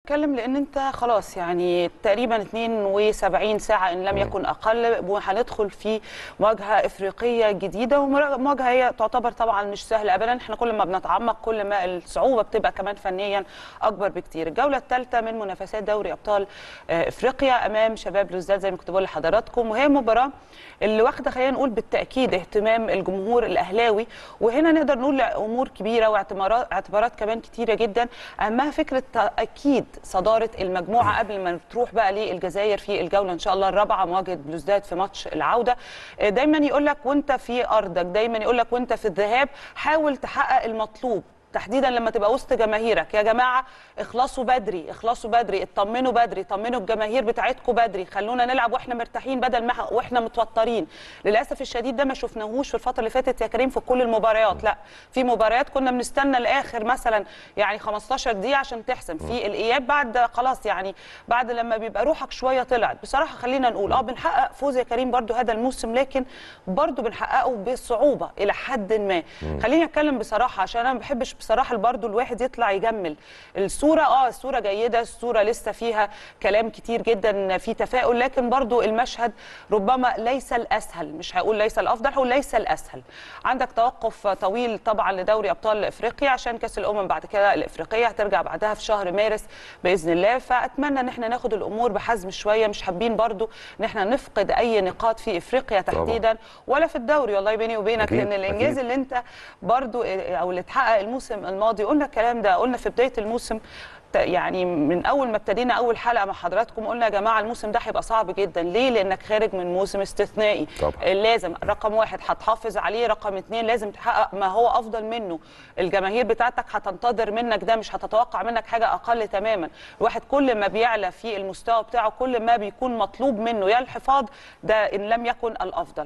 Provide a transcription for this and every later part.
بتتكلم لان انت خلاص يعني تقريبا 72 ساعه ان لم يكن اقل وهندخل في مواجهه افريقيه جديده ومواجهه هي تعتبر طبعا مش سهله ابدا احنا كل ما بنتعمق كل ما الصعوبه بتبقى كمان فنيا اكبر بكتير الجوله الثالثه من منافسات دوري ابطال آه، افريقيا امام شباب لوزداد زي ما كنت بقول لحضراتكم وهي مباراه اللي واخده خلينا نقول بالتاكيد اهتمام الجمهور الاهلاوي وهنا نقدر نقول امور كبيره واعتبارات اعتبارات كمان كتيره جدا اهمها فكره اكيد صداره المجموعه قبل ما تروح بقى للجزائر في الجوله ان شاء الله الرابعه مواجهه بلوزداد في ماتش العوده آه، دايما يقول لك وانت في ارضك دايما يقول لك وانت في الذهاب حاول تحقق المطلوب تحديدا لما تبقى وسط جماهيرك يا جماعه اخلصوا بدري اخلصوا بدري اطمنوا بدري طمنوا الجماهير بتاعتكم بدري خلونا نلعب واحنا مرتاحين بدل ما واحنا متوترين للاسف الشديد ده ما شفناهوش في الفتره اللي فاتت يا كريم في كل المباريات لا في مباريات كنا بنستنى الاخر مثلا يعني 15 دقيقه عشان تحسم في الاياب بعد خلاص يعني بعد لما بيبقى روحك شويه طلعت بصراحه خلينا نقول اه بنحقق فوز يا كريم برضو هذا الموسم لكن برضو بنحققه بصعوبه الى حد ما خليني اتكلم بصراحه عشان انا ما بحبش بصراحه برضو الواحد يطلع يجمل الصوره اه الصوره جيده الصوره لسه فيها كلام كتير جدا في تفاؤل لكن برضو المشهد ربما ليس الاسهل مش هقول ليس الافضل هقول ليس الاسهل عندك توقف طويل طبعا لدوري ابطال افريقيا عشان كاس الامم بعد كده الافريقيه هترجع بعدها في شهر مارس باذن الله فاتمنى ان احنا ناخد الامور بحزم شويه مش حابين برضو ان احنا نفقد اي نقاط في افريقيا طبعاً. تحديدا ولا في الدوري والله بيني وبينك أكيد، لان الانجاز أكيد. اللي انت برضو او اللي اتحقق الموسم الماضي قلنا الكلام ده قلنا في بدايه الموسم ت- يعني من اول ما ابتدينا اول حلقه مع حضراتكم قلنا يا جماعه الموسم ده هيبقى صعب جدا ليه لانك خارج من موسم استثنائي طبعاً. لازم رقم واحد هتحافظ عليه رقم اتنين لازم تحقق ما هو افضل منه الجماهير بتاعتك هتنتظر منك ده مش هتتوقع منك حاجه اقل تماما الواحد كل ما بيعلى في المستوى بتاعه كل ما بيكون مطلوب منه يا الحفاظ ده ان لم يكن الافضل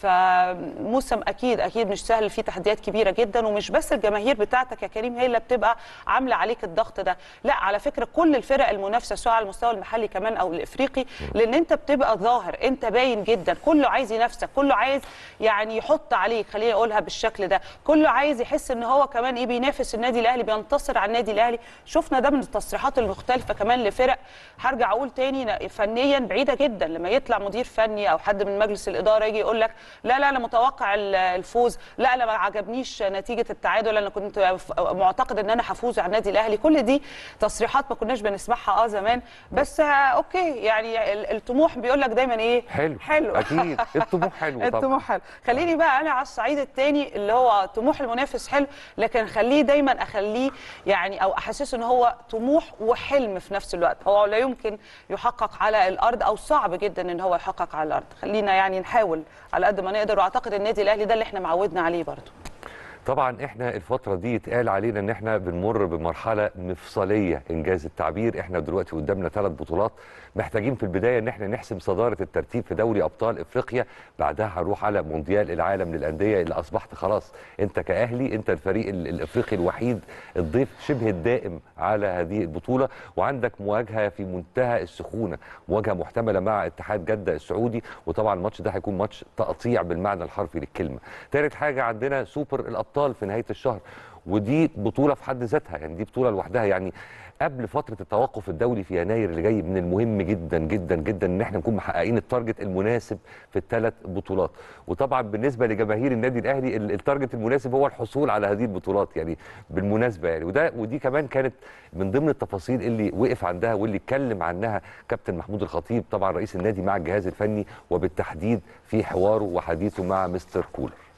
فموسم اكيد اكيد مش سهل فيه تحديات كبيره جدا ومش بس الجماهير بتاعتك يا كريم هي اللي بتبقى عامله عليك الضغط ده لا على فكره كل الفرق المنافسه سواء على المستوى المحلي كمان او الافريقي لان انت بتبقى ظاهر انت باين جدا كله عايز ينافسك كله عايز يعني يحط عليك خليني اقولها بالشكل ده كله عايز يحس ان هو كمان ايه بينافس النادي الاهلي بينتصر على النادي الاهلي شفنا ده من التصريحات المختلفه كمان لفرق هرجع اقول تاني ن- فنيا بعيده جدا لما يطلع مدير فني او حد من مجلس الاداره يجي يقول لك لا لا انا متوقع ال- الفوز لا انا ما عجبنيش نتيجه التعادل انا كنت ف- معتقد ان انا هفوز على النادي الاهلي كل دي تصريحات ما كناش بنسمعها اه زمان بس آه اوكي يعني ال- الطموح بيقول لك دايما ايه حلو حلو اكيد الطموح حلو طبعا الطموح حلو خليني بقى انا على الصعيد الثاني اللي هو طموح المنافس حلو لكن خليه دايما اخليه يعني او احسسه ان هو طموح وحلم في نفس الوقت هو لا يمكن يحقق على الارض او صعب جدا ان هو يحقق على الارض خلينا يعني نحاول على قد ما نقدر واعتقد النادي الاهلي ده اللي احنا معودنا عليه برضه طبعا احنا الفترة دي اتقال علينا ان احنا بنمر بمرحلة مفصلية انجاز التعبير احنا دلوقتي قدامنا ثلاث بطولات محتاجين في البداية ان احنا نحسم صدارة الترتيب في دوري ابطال افريقيا بعدها هنروح على مونديال العالم للأندية اللي اصبحت خلاص انت كأهلي انت الفريق ال- الافريقي الوحيد الضيف شبه الدائم على هذه البطولة وعندك مواجهة في منتهى السخونة مواجهة محتملة مع اتحاد جدة السعودي وطبعا الماتش ده هيكون ماتش تقطيع بالمعنى الحرفي للكلمة ثالث حاجة عندنا سوبر الابطال في نهاية الشهر ودي بطولة في حد ذاتها يعني دي بطولة لوحدها يعني قبل فترة التوقف الدولي في يناير اللي جاي من المهم جدا جدا جدا ان احنا نكون محققين التارجت المناسب في الثلاث بطولات وطبعا بالنسبة لجماهير النادي الاهلي ال- التارجت المناسب هو الحصول على هذه البطولات يعني بالمناسبة يعني وده ودي كمان كانت من ضمن التفاصيل اللي وقف عندها واللي اتكلم عنها كابتن محمود الخطيب طبعا رئيس النادي مع الجهاز الفني وبالتحديد في حواره وحديثه مع مستر كولر